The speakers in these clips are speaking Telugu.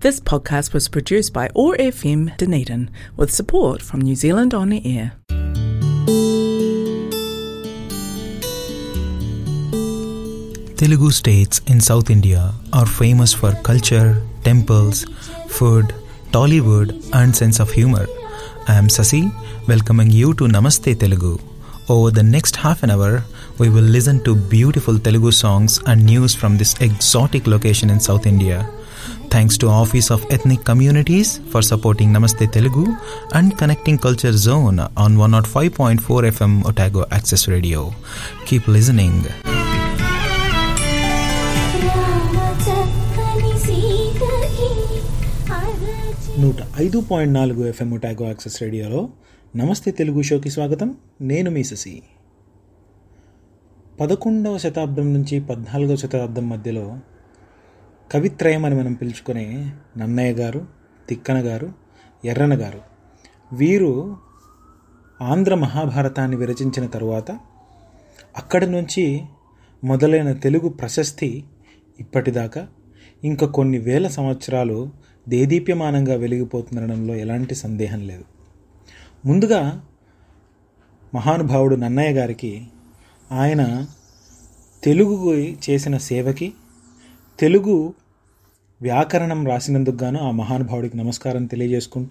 This podcast was produced by ORFM Dunedin with support from New Zealand On Air. Telugu states in South India are famous for culture, temples, food, Tollywood, and sense of humor. I am Sasi, welcoming you to Namaste Telugu. Over the next half an hour, we will listen to beautiful Telugu songs and news from this exotic location in South India. Thanks to Office of Ethnic Communities for supporting Namaste Telugu and connecting Culture Zone on 105.4 FM Otago Access Radio. Keep listening. చక్కని సీకకి అరచి నూట ఐదు పాయింట్ నాలుగు ఎఫ్ఎం ట్యాగో యాక్సెస్ రేడియోలో నమస్తే తెలుగు షోకి స్వాగతం నేను మీ శశి పదకొండవ శతాబ్దం నుంచి పద్నాలుగవ శతాబ్దం మధ్యలో కవిత్రయం అని మనం పిలుచుకునే నన్నయ్య గారు తిక్కన గారు ఎర్రన గారు వీరు ఆంధ్ర మహాభారతాన్ని విరచించిన తరువాత అక్కడి నుంచి మొదలైన తెలుగు ప్రశస్తి ఇప్పటిదాకా ఇంకా కొన్ని వేల సంవత్సరాలు దేదీప్యమానంగా వెలిగిపోతుందనడంలో ఎలాంటి సందేహం లేదు ముందుగా మహానుభావుడు నన్నయ్య గారికి ఆయన తెలుగుకు చేసిన సేవకి తెలుగు వ్యాకరణం రాసినందుకు గాను ఆ మహానుభావుడికి నమస్కారం తెలియజేసుకుంటూ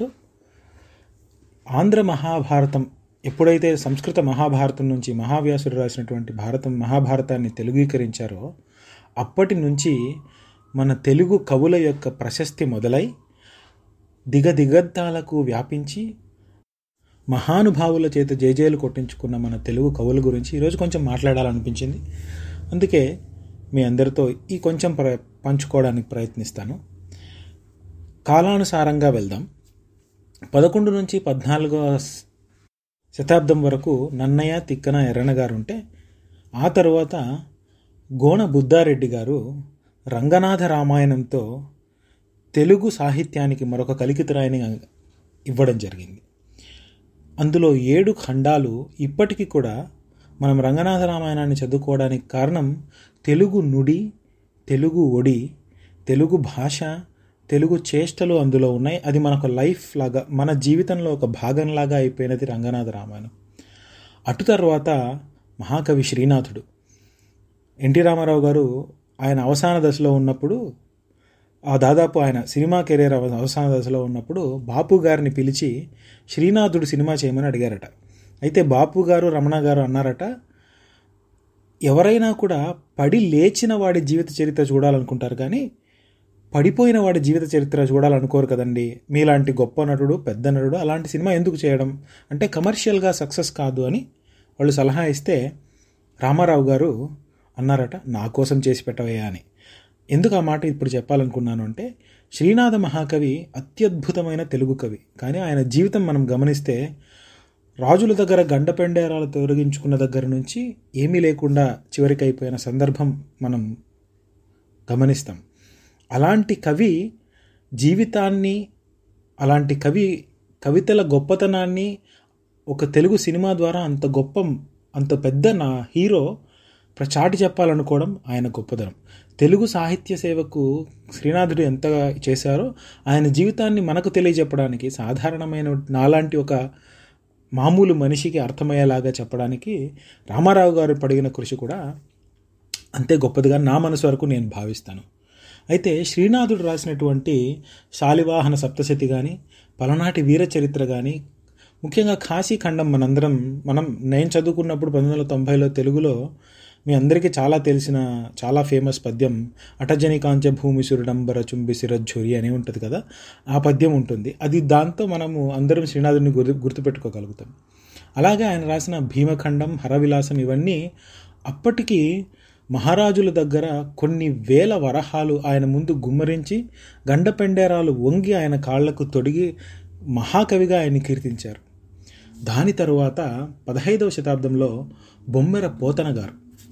ఆంధ్ర మహాభారతం ఎప్పుడైతే సంస్కృత మహాభారతం నుంచి మహావ్యాసుడు రాసినటువంటి భారతం మహాభారతాన్ని తెలుగీకరించారో అప్పటి నుంచి మన తెలుగు కవుల యొక్క ప్రశస్తి మొదలై దిగదిగద్దాలకు వ్యాపించి మహానుభావుల చేత జేజేలు కొట్టించుకున్న మన తెలుగు కవుల గురించి ఈరోజు కొంచెం మాట్లాడాలనిపించింది అందుకే మీ అందరితో ఈ కొంచెం ప్ర పంచుకోవడానికి ప్రయత్నిస్తాను కాలానుసారంగా వెళ్దాం పదకొండు నుంచి పద్నాలుగో శతాబ్దం వరకు నన్నయ్య తిక్కన ఎర్రన గారు ఉంటే ఆ తరువాత గోన బుద్ధారెడ్డి గారు రంగనాథ రామాయణంతో తెలుగు సాహిత్యానికి మరొక కలికితురాయిని ఇవ్వడం జరిగింది అందులో ఏడు ఖండాలు ఇప్పటికీ కూడా మనం రంగనాథ రామాయణాన్ని చదువుకోవడానికి కారణం తెలుగు నుడి తెలుగు ఒడి తెలుగు భాష తెలుగు చేష్టలు అందులో ఉన్నాయి అది మనకు లైఫ్ లాగా మన జీవితంలో ఒక భాగంలాగా అయిపోయినది రంగనాథ రామాయణం అటు తర్వాత మహాకవి శ్రీనాథుడు ఎన్టీ రామారావు గారు ఆయన అవసాన దశలో ఉన్నప్పుడు ఆ దాదాపు ఆయన సినిమా కెరీర్ అవ- అవసాన దశలో ఉన్నప్పుడు బాపు గారిని పిలిచి శ్రీనాథుడు సినిమా చేయమని అడిగారట అయితే బాపు గారు రమణ గారు అన్నారట ఎవరైనా కూడా పడి లేచిన వాడి జీవిత చరిత్ర చూడాలనుకుంటారు కానీ పడిపోయిన వాడి జీవిత చరిత్ర చూడాలనుకోరు కదండి మీలాంటి గొప్ప నటుడు పెద్ద నటుడు అలాంటి సినిమా ఎందుకు చేయడం అంటే కమర్షియల్గా సక్సెస్ కాదు అని వాళ్ళు సలహా ఇస్తే రామారావు గారు అన్నారట నా కోసం చేసి పెట్టవయ్యా అని ఎందుకు ఆ మాట ఇప్పుడు చెప్పాలనుకున్నాను అంటే శ్రీనాథ మహాకవి అత్యద్భుతమైన తెలుగు కవి కానీ ఆయన జీవితం మనం గమనిస్తే రాజుల దగ్గర గండపెండేరాలు తొలగించుకున్న దగ్గర నుంచి ఏమీ లేకుండా చివరికి అయిపోయిన సందర్భం మనం గమనిస్తాం అలాంటి కవి జీవితాన్ని అలాంటి కవి కవితల గొప్పతనాన్ని ఒక తెలుగు సినిమా ద్వారా అంత గొప్ప అంత పెద్ద నా హీరో ప్ర- చాటి చెప్పాలనుకోవడం ఆయన గొప్పదనం తెలుగు సాహిత్య సేవకు శ్రీనాథుడు ఎంతగా చేశారో ఆయన జీవితాన్ని మనకు తెలియజెప్పడానికి సాధారణమైన నాలాంటి ఒక మామూలు మనిషికి అర్థమయ్యేలాగా చెప్పడానికి రామారావు గారు పడిగిన కృషి కూడా అంతే గొప్పదిగా నా మనసు వరకు నేను భావిస్తాను అయితే శ్రీనాథుడు రాసినటువంటి శాలివాహన సప్తశతి కానీ పలనాటి వీర చరిత్ర కానీ ముఖ్యంగా కాశీఖండం మనందరం మనం నేను చదువుకున్నప్పుడు పంతొమ్మిది వందల తొంభైలో తెలుగులో మీ అందరికీ చాలా తెలిసిన చాలా ఫేమస్ పద్యం అటజని కాంచ భూమి సురడంబర చుంబి సిరజ్జురి అని ఉంటుంది కదా ఆ పద్యం ఉంటుంది అది దాంతో మనము అందరం శ్రీనాథుడిని గుర్తు గుర్తుపెట్టుకోగలుగుతాం అలాగే ఆయన రాసిన భీమఖండం హరవిలాసం ఇవన్నీ అప్పటికి మహారాజుల దగ్గర కొన్ని వేల వరహాలు ఆయన ముందు గుమ్మరించి గండపెండేరాలు వంగి ఆయన కాళ్లకు తొడిగి మహాకవిగా ఆయన్ని కీర్తించారు దాని తరువాత పదహైదవ శతాబ్దంలో బొమ్మెర పోతన గారు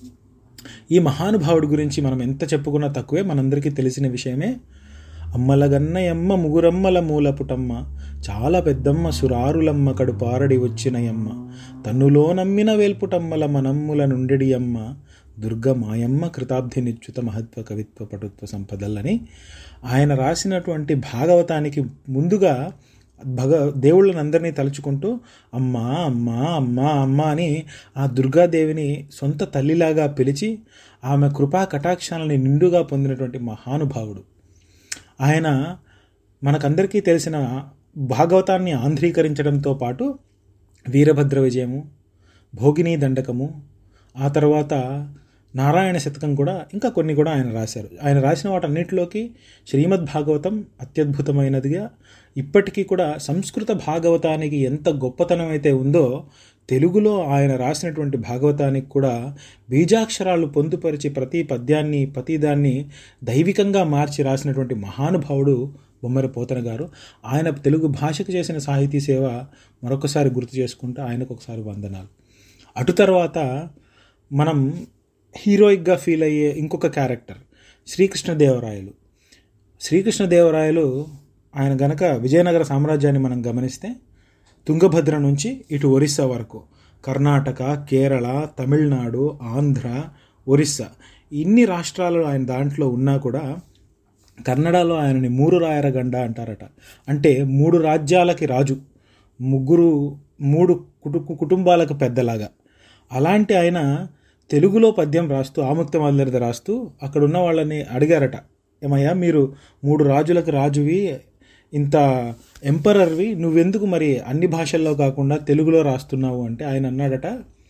ఈ మహానుభావుడి గురించి మనం ఎంత చెప్పుకున్నా తక్కువే మనందరికీ తెలిసిన విషయమే అమ్మలగన్నయమ్మ ముగురమ్మల మూలపుటమ్మ చాలా పెద్దమ్మ సురారులమ్మ కడు పారడి వచ్చినయమ్మ తన్నులో నమ్మిన వేల్పుటమ్మల మనమ్ముల నుండిడి అమ్మ దుర్గ మాయమ్మ కృతాబ్ధి నిచ్యుత మహత్వ కవిత్వ పటుత్వ సంపదలని ఆయన రాసినటువంటి భాగవతానికి ముందుగా భగ దేవుళ్ళని అందరినీ తలుచుకుంటూ అమ్మా అమ్మా అమ్మా అమ్మా అని ఆ దుర్గాదేవిని సొంత తల్లిలాగా పిలిచి ఆమె కృపా కటాక్షాలని నిండుగా పొందినటువంటి మహానుభావుడు ఆయన మనకందరికీ తెలిసిన భాగవతాన్ని ఆంధ్రీకరించడంతో పాటు వీరభద్ర విజయము భోగిని దండకము ఆ తర్వాత నారాయణ శతకం కూడా ఇంకా కొన్ని కూడా ఆయన రాశారు ఆయన రాసిన వాటన్నిటిలోకి శ్రీమద్ భాగవతం అత్యద్భుతమైనదిగా ఇప్పటికీ కూడా సంస్కృత భాగవతానికి ఎంత గొప్పతనం అయితే ఉందో తెలుగులో ఆయన రాసినటువంటి భాగవతానికి కూడా బీజాక్షరాలు పొందుపరిచి ప్రతి పద్యాన్ని ప్రతిదాన్ని దైవికంగా మార్చి రాసినటువంటి మహానుభావుడు బొమ్మరి పోతన గారు ఆయన తెలుగు భాషకు చేసిన సాహితీ సేవ మరొకసారి గుర్తు చేసుకుంటూ ఆయనకు ఒకసారి వందనాలు అటు తర్వాత మనం హీరోయిక్గా ఫీల్ అయ్యే ఇంకొక క్యారెక్టర్ శ్రీకృష్ణదేవరాయలు శ్రీకృష్ణదేవరాయలు ఆయన గనక విజయనగర సామ్రాజ్యాన్ని మనం గమనిస్తే తుంగభద్ర నుంచి ఇటు ఒరిస్సా వరకు కర్ణాటక కేరళ తమిళనాడు ఆంధ్ర ఒరిస్సా ఇన్ని రాష్ట్రాలు ఆయన దాంట్లో ఉన్నా కూడా కన్నడలో ఆయనని మూడు రాయరగండ అంటారట అంటే మూడు రాజ్యాలకి రాజు ముగ్గురు మూడు కుటు కుటుంబాలకు పెద్దలాగా అలాంటి ఆయన తెలుగులో పద్యం రాస్తూ ఆముక్త మల్లరిద రాస్తూ అక్కడ ఉన్న వాళ్ళని అడిగారట ఏమయ్యా మీరు మూడు రాజులకు రాజువి ఇంత ఎంపరర్వి నువ్వెందుకు మరి అన్ని భాషల్లో కాకుండా తెలుగులో రాస్తున్నావు అంటే ఆయన అన్నాడట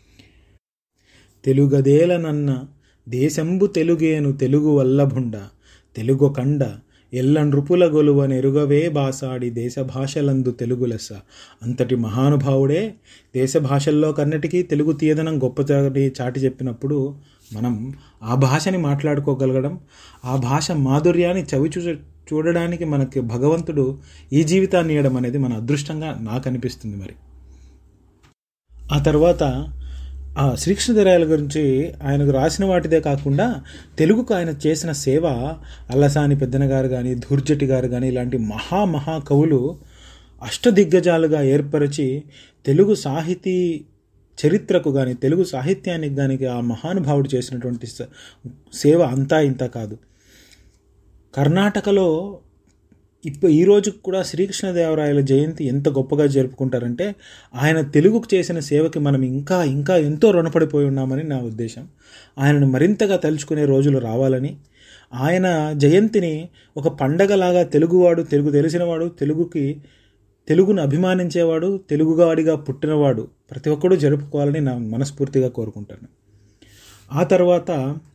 తెలుగదేలనన్న దేశంబు తెలుగేను తెలుగు వల్లభుండ తెలుగు కండ ఎల్ల నృపుల గొలువ నెరుగవే బాసాడి దేశ భాషలందు తెలుగు లెస్స అంతటి మహానుభావుడే దేశ భాషల్లో కన్నటికీ తెలుగు తీయదనం గొప్ప చాటి చెప్పినప్పుడు మనం ఆ భాషని మాట్లాడుకోగలగడం ఆ భాష మాధుర్యాన్ని చవి చూ చూడడానికి మనకి భగవంతుడు ఈ జీవితాన్ని ఇవ్వడం అనేది మన అదృష్టంగా నాకు అనిపిస్తుంది మరి ఆ తర్వాత ఆ శ్రీకృష్ణదేరాయల గురించి ఆయనకు రాసిన వాటిదే కాకుండా తెలుగుకు ఆయన చేసిన సేవ అల్లసాని పెద్దన గారు కానీ ధూర్జటి గారు కానీ ఇలాంటి మహా మహా కవులు అష్టదిగ్గజాలుగా ఏర్పరిచి తెలుగు సాహితీ చరిత్రకు కానీ తెలుగు సాహిత్యానికి కానీ ఆ మహానుభావుడు చేసినటువంటి సేవ అంతా ఇంత కాదు కర్ణాటకలో ఇప్పుడు ఈ రోజుకు కూడా శ్రీకృష్ణదేవరాయల జయంతి ఎంత గొప్పగా జరుపుకుంటారంటే ఆయన తెలుగుకు చేసిన సేవకి మనం ఇంకా ఇంకా ఎంతో రుణపడిపోయి ఉన్నామని నా ఉద్దేశం ఆయనను మరింతగా తలుచుకునే రోజులు రావాలని ఆయన జయంతిని ఒక పండగలాగా తెలుగువాడు తెలుగు తెలిసినవాడు తెలుగుకి తెలుగును అభిమానించేవాడు తెలుగువాడిగా పుట్టినవాడు ప్రతి ఒక్కరూ జరుపుకోవాలని నా మనస్ఫూర్తిగా కోరుకుంటాను ఆ తర్వాత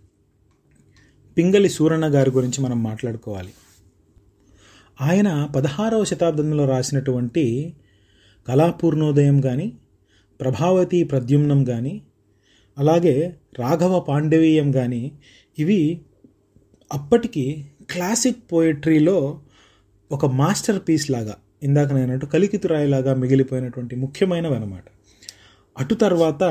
పింగళి సూరన్న గారి గురించి మనం మాట్లాడుకోవాలి ఆయన పదహారవ శతాబ్దంలో రాసినటువంటి కళాపూర్ణోదయం కానీ ప్రభావతి ప్రద్యుమ్నం కానీ అలాగే రాఘవ పాండవీయం కానీ ఇవి అప్పటికి క్లాసిక్ పోయిట్రీలో ఒక మాస్టర్ పీస్ లాగా ఇందాక నేను అన్నట్టు కలికితురాయిలాగా మిగిలిపోయినటువంటి ముఖ్యమైనవి అనమాట అటు తర్వాత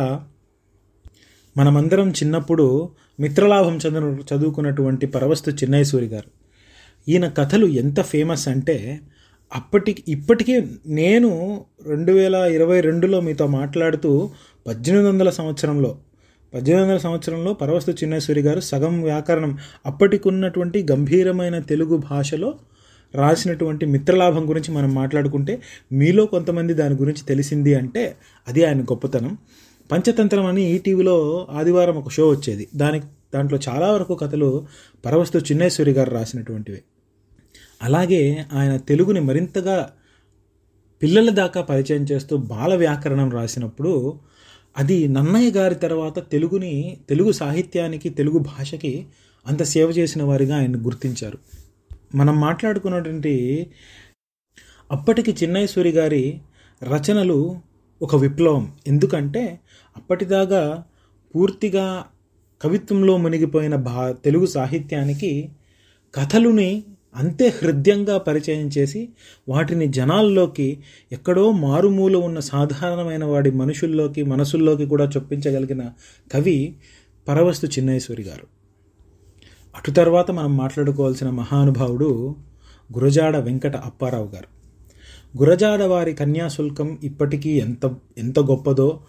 మనమందరం చిన్నప్పుడు మిత్రలాభం చదువు చదువుకున్నటువంటి పరవస్తు చిన్నయసూరి గారు ఈయన కథలు ఎంత ఫేమస్ అంటే అప్పటికి ఇప్పటికే నేను రెండు వేల ఇరవై రెండులో మీతో మాట్లాడుతూ పద్దెనిమిది వందల సంవత్సరంలో పద్దెనిమిది వందల సంవత్సరంలో పరవస్తు చిన్నేశ్వరి గారు సగం వ్యాకరణం అప్పటికున్నటువంటి గంభీరమైన తెలుగు భాషలో రాసినటువంటి మిత్రలాభం గురించి మనం మాట్లాడుకుంటే మీలో కొంతమంది దాని గురించి తెలిసింది అంటే అది ఆయన గొప్పతనం పంచతంత్రం అని ఈటీవీలో ఆదివారం ఒక షో వచ్చేది దానికి దాంట్లో చాలా వరకు కథలు పరవస్తు చిన్నేశ్వరి గారు రాసినటువంటివి అలాగే ఆయన తెలుగుని మరింతగా పిల్లల దాకా పరిచయం చేస్తూ బాల వ్యాకరణం రాసినప్పుడు అది నన్నయ్య గారి తర్వాత తెలుగుని తెలుగు సాహిత్యానికి తెలుగు భాషకి అంత సేవ చేసిన వారిగా ఆయన గుర్తించారు మనం మాట్లాడుకున్నటువంటి అప్పటికి చిన్నైశ్వరి గారి రచనలు ఒక విప్లవం ఎందుకంటే అప్పటిదాకా పూర్తిగా కవిత్వంలో మునిగిపోయిన భా తెలుగు సాహిత్యానికి కథలుని అంతే హృదయంగా పరిచయం చేసి వాటిని జనాల్లోకి ఎక్కడో మారుమూల ఉన్న సాధారణమైన వాడి మనుషుల్లోకి మనసుల్లోకి కూడా చొప్పించగలిగిన కవి పరవస్తు చిన్నేశ్వరి గారు అటు తర్వాత మనం మాట్లాడుకోవాల్సిన మహానుభావుడు గురజాడ వెంకట అప్పారావు గారు గురజాడ వారి కన్యాశుల్కం ఇప్పటికీ ఎంత ఎంత గొప్పదో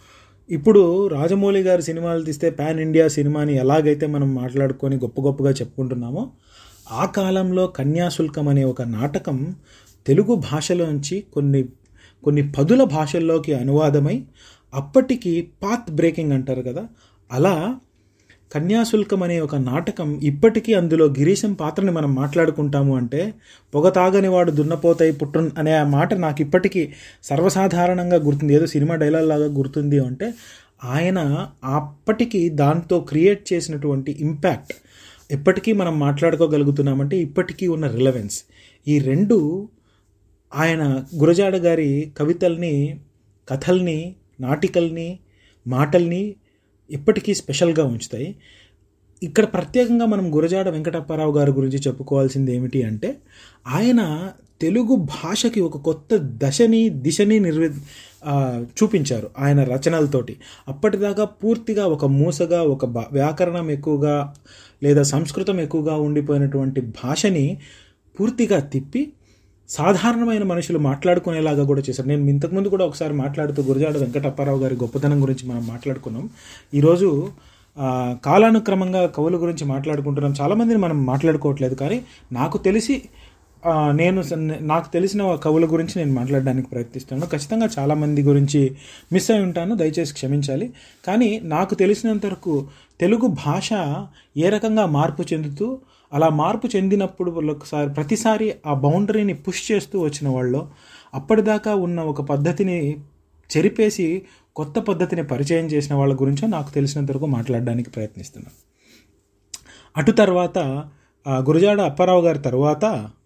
ఇప్పుడు రాజమౌళి గారి సినిమాలు తీస్తే పాన్ ఇండియా సినిమాని ఎలాగైతే మనం మాట్లాడుకొని గొప్ప గొప్పగా చెప్పుకుంటున్నామో ఆ కాలంలో కన్యాశుల్కం అనే ఒక నాటకం తెలుగు భాషలోంచి కొన్ని కొన్ని పదుల భాషల్లోకి అనువాదమై అప్పటికి పాత్ బ్రేకింగ్ అంటారు కదా అలా కన్యాశుల్కం అనే ఒక నాటకం ఇప్పటికీ అందులో గిరీశం పాత్రని మనం మాట్లాడుకుంటాము అంటే పొగ తాగని వాడు దున్నపోతాయి పుట్టున్ అనే ఆ మాట నాకు ఇప్పటికీ సర్వసాధారణంగా గుర్తుంది ఏదో సినిమా డైలాగ్ లాగా గుర్తుంది అంటే ఆయన అప్పటికి దాంతో క్రియేట్ చేసినటువంటి ఇంపాక్ట్ ఎప్పటికీ మనం మాట్లాడుకోగలుగుతున్నామంటే ఇప్పటికీ ఉన్న రిలవెన్స్ ఈ రెండు ఆయన గురజాడ గారి కవితల్ని కథల్ని నాటికల్ని మాటల్ని ఎప్పటికీ స్పెషల్గా ఉంచుతాయి ఇక్కడ ప్రత్యేకంగా మనం గురజాడ వెంకటప్పారావు గారి గురించి చెప్పుకోవాల్సింది ఏమిటి అంటే ఆయన తెలుగు భాషకి ఒక కొత్త దశని దిశని నిర్వి ఆ, చూపించారు ఆయన రచనలతోటి అప్పటిదాకా పూర్తిగా ఒక మూసగా ఒక భా- వ్యాకరణం ఎక్కువగా లేదా సంస్కృతం ఎక్కువగా ఉండిపోయినటువంటి భాషని పూర్తిగా తిప్పి సాధారణమైన మనుషులు మాట్లాడుకునేలాగా కూడా చేశారు నేను ఇంతకుముందు కూడా ఒకసారి మాట్లాడుతూ గురజాడ వెంకటప్పారావు గారి గొప్పతనం గురించి మనం మాట్లాడుకున్నాం ఈరోజు ఆ, కాలానుక్రమంగా కవుల గురించి మాట్లాడుకుంటున్నాం చాలామందిని మనం మాట్లాడుకోవట్లేదు కానీ నాకు తెలిసి ఆ, నేను స- నాకు తెలిసిన కవుల గురించి నేను మాట్లాడడానికి ప్రయత్నిస్తున్నాను ఖచ్చితంగా చాలామంది గురించి మిస్ అయి ఉంటాను దయచేసి క్షమించాలి కానీ నాకు తెలిసినంత వరకు తెలుగు భాష ఏ రకంగా మార్పు చెందుతూ అలా మార్పు చెందినప్పుడు ఒకసారి ప్రతిసారి ఆ బౌండరీని పుష్ చేస్తూ వచ్చిన వాళ్ళు అప్పటిదాకా ఉన్న ఒక పద్ధతిని చెరిపేసి కొత్త పద్ధతిని పరిచయం చేసిన వాళ్ళ గురించో నాకు తెలిసినంత వరకు మాట్లాడడానికి ప్రయత్నిస్తున్నాను అటు తర్వాత ఆ, గురజాడ అప్పారావు గారి తర్వాత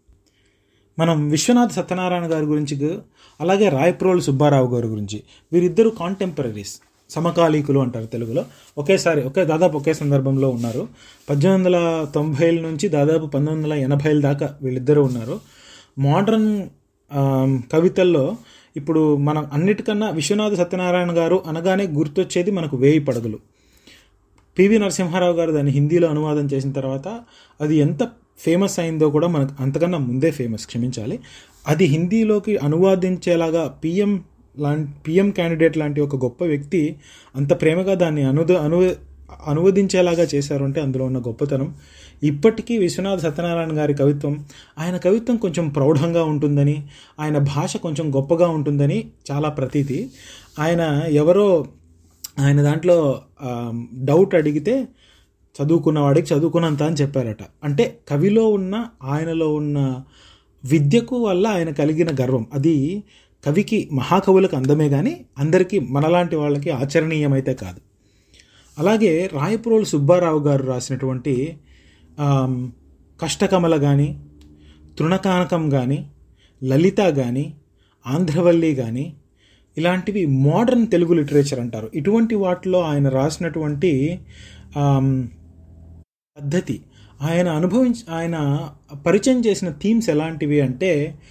మనం విశ్వనాథ్ సత్యనారాయణ గారి గురించి గు- అలాగే రాయప్రోలు సుబ్బారావు గారి గురించి వీరిద్దరు కాంటెంపరీస్ సమకాలీకులు అంటారు తెలుగులో ఒకేసారి ఒకే దాదాపు ఒకే సందర్భంలో ఉన్నారు పద్దెనిమిది వందల తొంభైల నుంచి దాదాపు పంతొమ్మిది వందల ఎనభైల దాకా వీళ్ళిద్దరూ ఉన్నారు మోడర్న్ కవితల్లో ఇప్పుడు మనం అన్నిటికన్నా విశ్వనాథ సత్యనారాయణ గారు అనగానే గుర్తొచ్చేది మనకు వేయి పడగలు పివి నరసింహారావు గారు దాన్ని హిందీలో అనువాదం చేసిన తర్వాత అది ఎంత ఫేమస్ అయిందో కూడా మనకు అంతకన్నా ముందే ఫేమస్ క్షమించాలి అది హిందీలోకి అనువాదించేలాగా పిఎం లాంటి పిఎం క్యాండిడేట్ లాంటి ఒక గొప్ప వ్యక్తి అంత ప్రేమగా దాన్ని అనుద అను అనువదించేలాగా చేశారు అంటే అందులో ఉన్న గొప్పతనం ఇప్పటికీ విశ్వనాథ సత్యనారాయణ గారి కవిత్వం ఆయన కవిత్వం కొంచెం ప్రౌఢంగా ఉంటుందని ఆయన భాష కొంచెం గొప్పగా ఉంటుందని చాలా ప్రతీతి ఆయన ఎవరో ఆయన దాంట్లో ఆ, డౌట్ అడిగితే చదువుకున్నవాడికి చదువుకున్నంత అని చెప్పారట అంటే కవిలో ఉన్న ఆయనలో ఉన్న విద్యకు వల్ల ఆయన కలిగిన గర్వం అది కవికి మహాకవులకు అందమే కానీ అందరికీ మనలాంటి వాళ్ళకి ఆచరణీయమైతే కాదు అలాగే రాయపురోలు సుబ్బారావు గారు రాసినటువంటి ఆమ్, కష్టకమల కానీ తృణకానకం కానీ లలిత కానీ ఆంధ్రవల్లి కానీ ఇలాంటివి మోడర్న్ తెలుగు లిటరేచర్ అంటారు ఇటువంటి వాటిలో ఆయన రాసినటువంటి ఆమ్, పద్ధతి ఆయన అనుభవించి ఆయన పరిచయం చేసిన థీమ్స్ ఎలాంటివి అంటే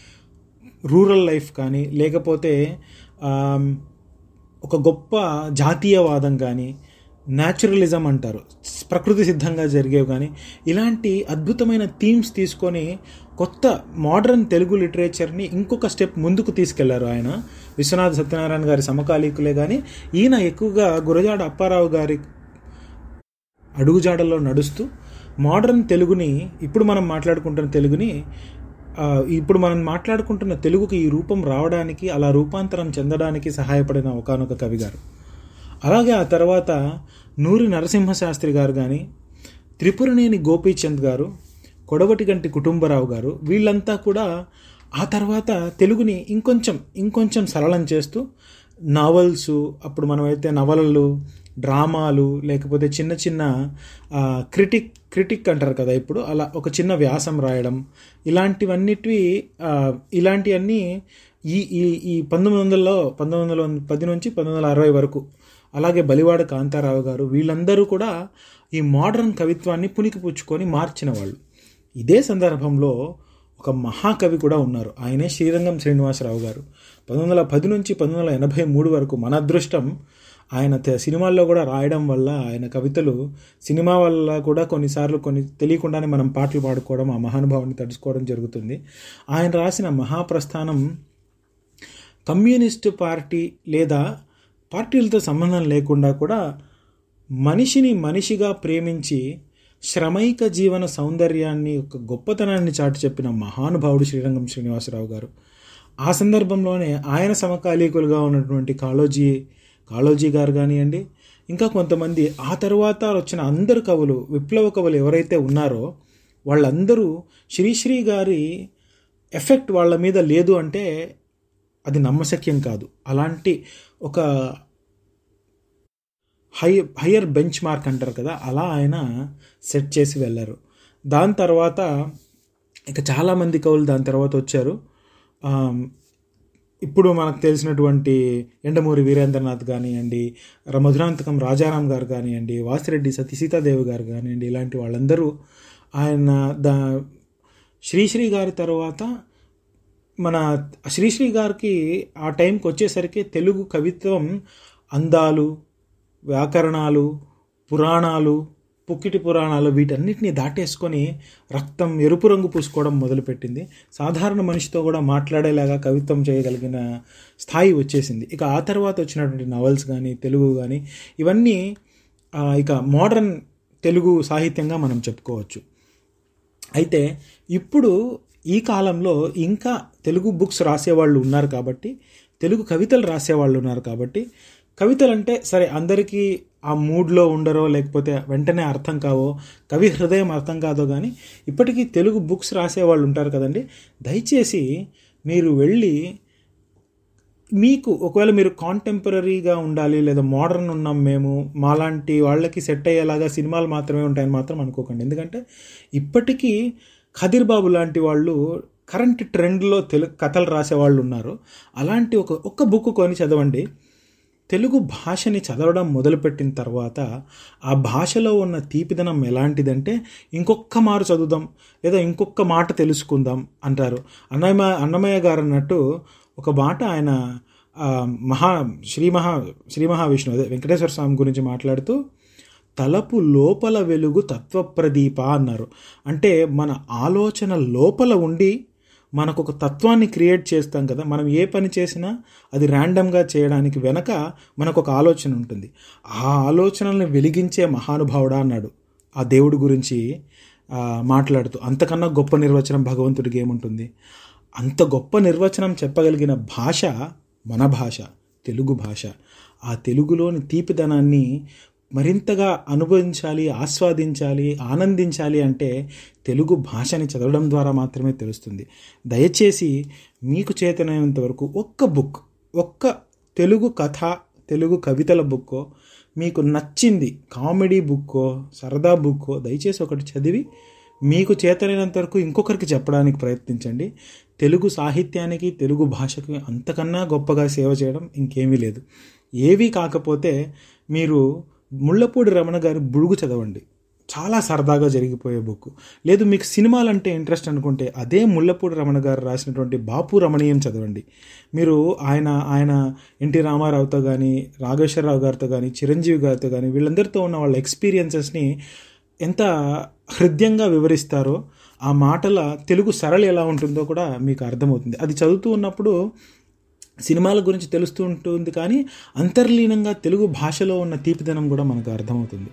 రూరల్ లైఫ్ కానీ లేకపోతే ఆమ్, ఒక గొప్ప జాతీయవాదం కానీ న్యాచురలిజం అంటారు ప్రకృతి సిద్ధంగా జరిగేవి కానీ ఇలాంటి అద్భుతమైన థీమ్స్ తీసుకొని కొత్త మోడర్న్ తెలుగు లిటరేచర్ని ఇంకొక స్టెప్ ముందుకు తీసుకెళ్లారు ఆయన విశ్వనాథ సత్యనారాయణ గారి సమకాలీకులే కానీ ఈయన ఎక్కువగా గురజాడ అప్పారావు గారి అడుగుజాడల్లో నడుస్తూ మోడర్న్ తెలుగుని ఇప్పుడు మనం మాట్లాడుకుంటున్న తెలుగుని ఆ, ఇప్పుడు మనం మాట్లాడుకుంటున్న తెలుగుకి ఈ రూపం రావడానికి అలా రూపాంతరం చెందడానికి సహాయపడిన ఒకనొక కవి గారు అలాగే ఆ తర్వాత నూరి నరసింహశాస్త్రి గారు కానీ త్రిపురనేని గోపీచంద్ గారు కొడవటిగంటి కుటుంబరావు గారు వీళ్ళంతా కూడా ఆ తర్వాత తెలుగుని ఇంకొంచెం ఇంకొంచెం సరళం చేస్తూ నావల్స్ అప్పుడు మనమైతే నవలలు డ్రామాలు లేకపోతే చిన్న చిన్న ఆ, క్రిటిక్ క్రిటిక్ అంటారు కదా ఇప్పుడు అలా ఒక చిన్న వ్యాసం రాయడం ఇలాంటివన్నిటివి ఆ, ఇలాంటివన్నీ ఈ ఈ ఈ పంతొమ్మిది వందలలో పంతొమ్మిది వందల పది నుంచి పంతొమ్మిది వందల అరవై వరకు అలాగే బలివాడ కాంతారావు గారు వీళ్ళందరూ కూడా ఈ మోడర్న్ కవిత్వాన్ని పుణికిపుచ్చుకొని మార్చిన వాళ్ళు ఇదే సందర్భంలో ఒక మహాకవి కూడా ఉన్నారు ఆయనే శ్రీరంగం శ్రీనివాసరావు గారు పంతొమ్మిది వందల పది నుంచి పంతొమ్మిది వందల ఎనభై మూడు వరకు మన అదృష్టం ఆయన తె- సినిమాల్లో కూడా రాయడం వల్ల ఆయన కవితలు సినిమా వల్ల కూడా కొన్నిసార్లు కొన్ని తెలియకుండానే మనం పాటలు పాడుకోవడం ఆ మహానుభావుని తడుచుకోవడం జరుగుతుంది ఆయన రాసిన మహాప్రస్థానం కమ్యూనిస్టు పార్టీ లేదా పార్టీలతో సంబంధం లేకుండా కూడా మనిషిని మనిషిగా ప్రేమించి శ్రమైక జీవన సౌందర్యాన్ని ఒక గొప్పతనాన్ని చాటి చెప్పిన మహానుభావుడు శ్రీరంగం శ్రీనివాసరావు గారు ఆ సందర్భంలోనే ఆయన సమకాలీకులుగా ఉన్నటువంటి కాళోజీ కాళోజీ గారు కానివ్వండి ఇంకా కొంతమంది ఆ తర్వాత వచ్చిన అందరు కవులు విప్లవ కవులు ఎవరైతే ఉన్నారో వాళ్ళందరూ శ్రీశ్రీ గారి ఎఫెక్ట్ వాళ్ళ మీద లేదు అంటే అది నమ్మశక్యం కాదు అలాంటి ఒక హై హయ్యర్ బెంచ్ మార్క్ అంటారు కదా అలా ఆయన సెట్ చేసి వెళ్ళారు దాని తర్వాత ఇక చాలామంది కవులు దాని తర్వాత వచ్చారు ఆమ్, ఇప్పుడు మనకు తెలిసినటువంటి ఎండమూరి వీరేంద్రనాథ్ కానివ్వండి ర- మధురాంతకం రాజారాం గారు కానివ్వండి వాసిరెడ్డి సతీ సీతాదేవి గారు కానివ్వండి ఇలాంటి వాళ్ళందరూ ఆయన దా శ్రీశ్రీ గారి తర్వాత మన శ్రీశ్రీ గారికి ఆ టైంకి వచ్చేసరికి తెలుగు కవిత్వం అందాలు వ్యాకరణాలు పురాణాలు పుక్కిటి పురాణాలు వీటన్నిటిని దాటేసుకొని రక్తం ఎరుపు రంగు పూసుకోవడం మొదలుపెట్టింది సాధారణ మనిషితో కూడా మాట్లాడేలాగా కవిత్వం చేయగలిగిన స్థాయి వచ్చేసింది ఇక ఆ తర్వాత వచ్చినటువంటి నవల్స్ కానీ తెలుగు కానీ ఇవన్నీ ఆ, ఇక మోడర్న్ తెలుగు సాహిత్యంగా మనం చెప్పుకోవచ్చు అయితే ఇప్పుడు ఈ కాలంలో ఇంకా తెలుగు బుక్స్ రాసేవాళ్ళు ఉన్నారు కాబట్టి తెలుగు కవితలు రాసేవాళ్ళు ఉన్నారు కాబట్టి కవితలు అంటే సరే అందరికీ ఆ మూడ్లో ఉండరో లేకపోతే వెంటనే అర్థం కావో కవి హృదయం అర్థం కాదో కానీ ఇప్పటికీ తెలుగు బుక్స్ రాసేవాళ్ళు ఉంటారు కదండి దయచేసి మీరు వెళ్ళి మీకు ఒకవేళ మీరు కాంటెంపరీగా ఉండాలి లేదా మోడర్న్ ఉన్నాం మేము మాలాంటి వాళ్ళకి సెట్ అయ్యేలాగా సినిమాలు మాత్రమే ఉంటాయని మాత్రం అనుకోకండి ఎందుకంటే ఇప్పటికీ ఖదీర్ బాబు లాంటి వాళ్ళు కరెంట్ ట్రెండ్లో తెలుగు కథలు రాసే వాళ్ళు ఉన్నారు అలాంటి ఒక ఒక్క బుక్ కొని చదవండి తెలుగు భాషని చదవడం మొదలుపెట్టిన తర్వాత ఆ భాషలో ఉన్న తీపిదనం ఎలాంటిదంటే ఇంకొక మారు చదువుదాం లేదా ఇంకొక మాట తెలుసుకుందాం అంటారు అన్నమయ్య అన్నమయ్య గారు అన్నట్టు ఒక మాట ఆయన ఆ, మహా శ్రీ మహా శ్రీ మహావిష్ణువు అదే వెంకటేశ్వర స్వామి గురించి మాట్లాడుతూ తలపు లోపల వెలుగు తత్వప్రదీప అన్నారు అంటే మన ఆలోచన లోపల ఉండి మనకు ఒక తత్వాన్ని క్రియేట్ చేస్తాం కదా మనం ఏ పని చేసినా అది ర్యాండమ్గా చేయడానికి వెనక మనకు ఒక ఆలోచన ఉంటుంది ఆ ఆలోచనల్ని వెలిగించే మహానుభావుడా అన్నాడు ఆ దేవుడి గురించి ఆ, మాట్లాడుతూ అంతకన్నా గొప్ప నిర్వచనం భగవంతుడికి ఏముంటుంది అంత గొప్ప నిర్వచనం చెప్పగలిగిన భాష మన భాష తెలుగు భాష ఆ తెలుగులోని తీపిదనాన్ని మరింతగా అనుభవించాలి ఆస్వాదించాలి ఆనందించాలి అంటే తెలుగు భాషని చదవడం ద్వారా మాత్రమే తెలుస్తుంది దయచేసి మీకు చేతనైనంత వరకు ఒక్క బుక్ ఒక్క తెలుగు కథ తెలుగు కవితల బుక్కో మీకు నచ్చింది కామెడీ బుక్కో సరదా బుక్కో దయచేసి ఒకటి చదివి మీకు చేతనైనంత వరకు ఇంకొకరికి చెప్పడానికి ప్రయత్నించండి తెలుగు సాహిత్యానికి తెలుగు భాషకి అంతకన్నా గొప్పగా సేవ చేయడం ఇంకేమీ లేదు ఏవీ కాకపోతే మీరు ముళ్ళపూడి రమణ గారి బుడుగు చదవండి చాలా సరదాగా జరిగిపోయే బుక్ లేదు మీకు సినిమాలంటే ఇంట్రెస్ట్ అనుకుంటే అదే ముళ్ళపూడి రమణ గారు రాసినటువంటి బాపు రమణీయం చదవండి మీరు ఆయన ఆయన ఎన్టీ రామారావుతో కానీ రాఘవేశ్వరరావు గారితో కానీ చిరంజీవి గారితో కానీ వీళ్ళందరితో ఉన్న వాళ్ళ ఎక్స్పీరియన్సెస్ని ఎంత హృదయంగా వివరిస్తారో ఆ మాటల తెలుగు సరళి ఎలా ఉంటుందో కూడా మీకు అర్థమవుతుంది అది చదువుతూ ఉన్నప్పుడు సినిమాల గురించి తెలుస్తూ ఉంటుంది కానీ అంతర్లీనంగా తెలుగు భాషలో ఉన్న తీపిదనం కూడా మనకు అర్థమవుతుంది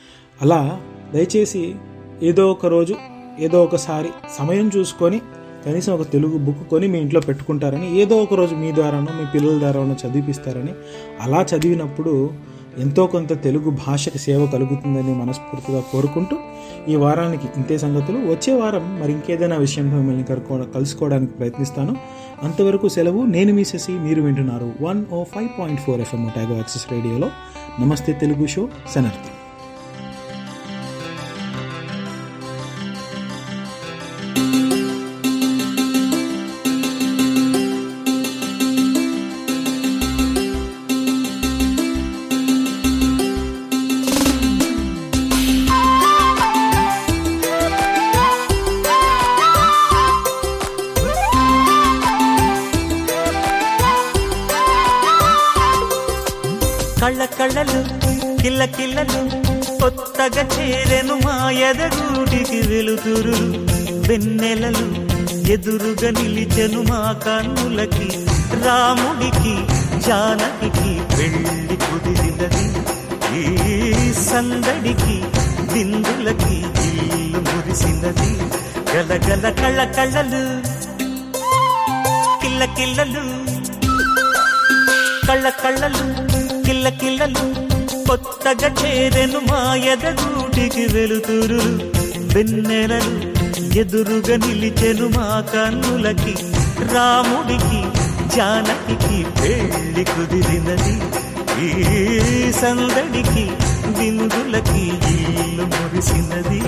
అలా దయచేసి ఏదో ఒక రోజు ఏదో ఒకసారి సమయం చూసుకొని కనీసం ఒక తెలుగు బుక్ కొని మీ ఇంట్లో పెట్టుకుంటారని ఏదో ఒక రోజు మీ ద్వారానో మీ పిల్లల ద్వారానో చదివిపిస్తారని అలా చదివినప్పుడు ఎంతో కొంత తెలుగు భాషకి సేవ కలుగుతుందని మనస్ఫూర్తిగా కోరుకుంటూ ఈ వారానికి ఇంతే సంగతులు వచ్చే వారం మరి ఇంకేదైనా విషయంలో మిమ్మల్ని కలుకో కలుసుకోవడానికి ప్రయత్నిస్తాను అంతవరకు సెలవు నేను మీ శశి మీరు వింటున్నారు one o five point four FM ట్యాగో యాక్సెస్ రేడియోలో నమస్తే తెలుగు షో శనార్థి కళ్ళ కళ్ళలు కిల్ల కిల్లలు కొత్తగా చేరెను మా ఎదగూటికి వెలుతురు వెన్నెలలు ఎదురుగా నిలిచెను మా కన్నులకి రాముడికి జానకి పెళ్లి కుదిరినది ఈ సందడికి బిందులకి ఇల్లు మురిసినది గలగల కళ్ళ కళ్ళలు కిల్ల కిల్లలు కళ్ళ కళ్ళలు కిల్ల కిల్లలు కొత్తగా చేరెను మా ఎదగూటికి వెలుతురు వెన్నెలలు ఎదురుగా నిలిచెను మా కన్నులకి రాముడికి జానకి పెళ్లి కుదిరినది ఈ సందడికి బిందులకి ఇల్లు మురిసినది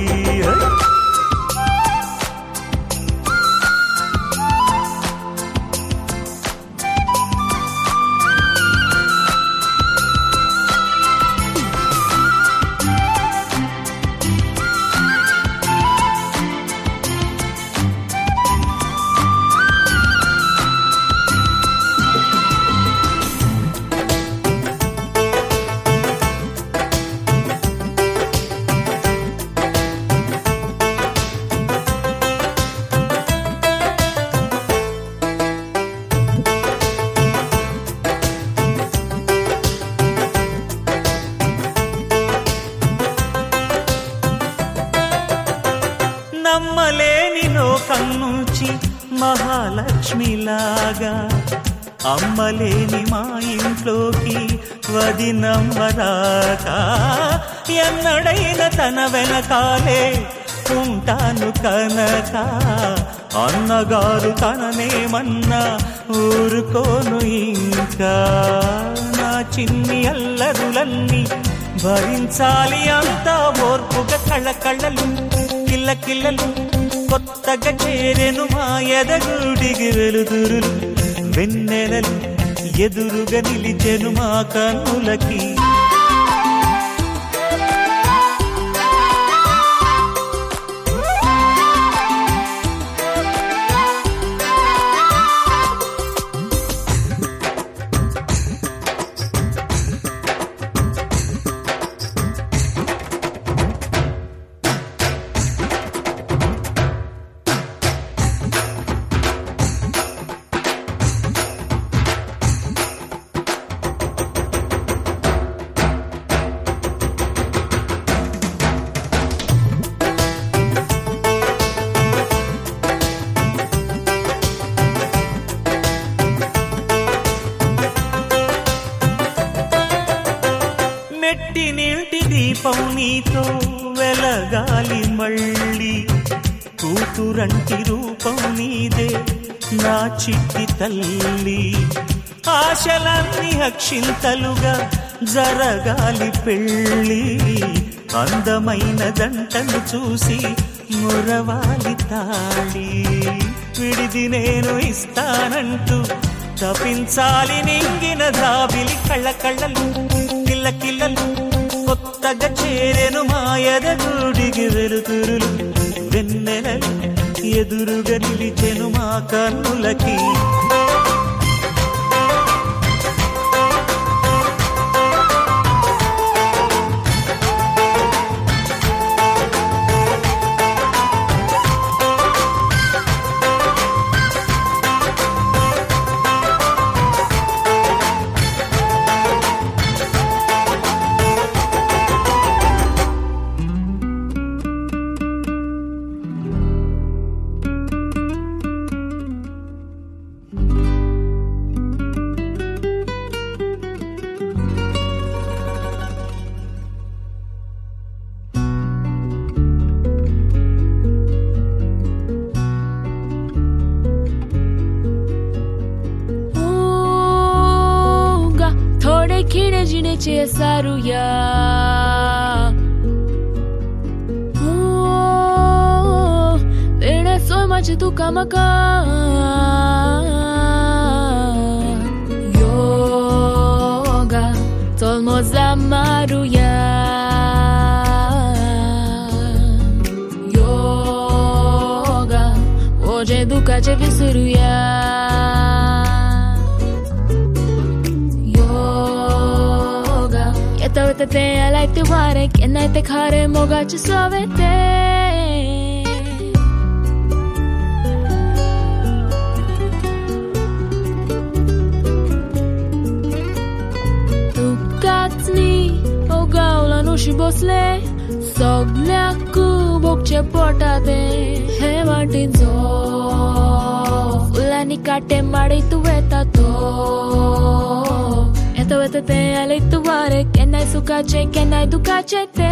నమ్మలేని లోకం నుంచి మహాలక్ష్మిలాగా అమ్మలేని మా ఇంట్లోకి వది నమ్మరాక ఎన్నడైన తన వెనకాలే ఉంటాను కనక అన్నగారు తననేమన్నా ఊరుకోను ఇంకా నా చిన్ని అల్లరులన్నీ భరించాలి అంతా ఓర్పుగా కళ్ళ కళ్ళలు కిల్ల కిల్లలు కొత్తగా చేరెను మా ఎదగుడికి వెలుతురులు వెన్నెలలు ఎదురుగా నిలిచెను మా కన్నులకి మెట్టి నీటి దీపం నీతో వెలగాలి మళ్ళీ కూతురంటి రూపం నీదే నా చిట్టి తల్లి ఆశలన్నీ అక్షింతలుగా జరగాలి పెళ్ళి అందమైన దంటను చూసి మురవాలి తాళి విడిది నేను ఇస్తానంటూ తపించాలి నింగిన దాబిలి కళ్ళ కళ్ళలు కిల్ల కిల్లలు కొత్తగా చేరెను మాయద గుడికి వెలుతురులు వెన్నెలలు ఎదురుగా నిలిచెను మా కన్నులకి ఊగా थोड़े खिड़े जिने చేశారు యా ఊ, వేడే సోమచి tu kamaka yoga tolmo zamaru ya yoga hoje educa je visuru ya yoga Yetavete I like the water Can I take heart and moga ci suavete बसले सगळ्याक बोगचे पोटाते हे वाटेचो फुलांनी काटे माडी तू येता तो येता वता ते आले तू वारे केन्नाय सुखाचे केन्नाय दुखाचे ते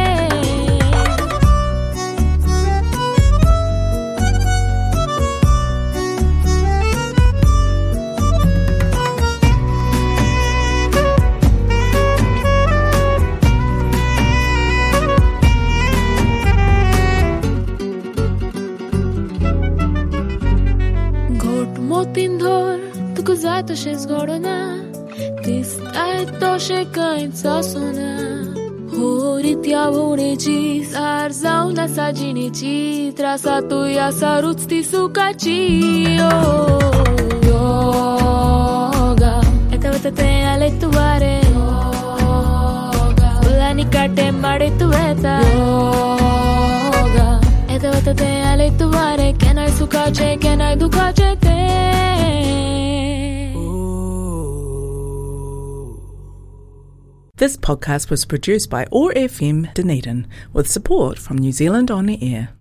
घोट मोतीन धर तुका जाय तशेंच घडना दिसताय तशें कांयच आसना होरित्या भोवणेची सार जावन आसा जिणेची त्रासातूय आसा रूच ती सुखाची ओ योगा येता वता तें आले तुवारे फुलांनी काटे माडे तू येता योगा येता वता तें आले तुवारे केन्नाय सुखाचे केन्नाय दुखाचे ते This podcast was produced by OAR FM Dunedin with support from New Zealand On the Air.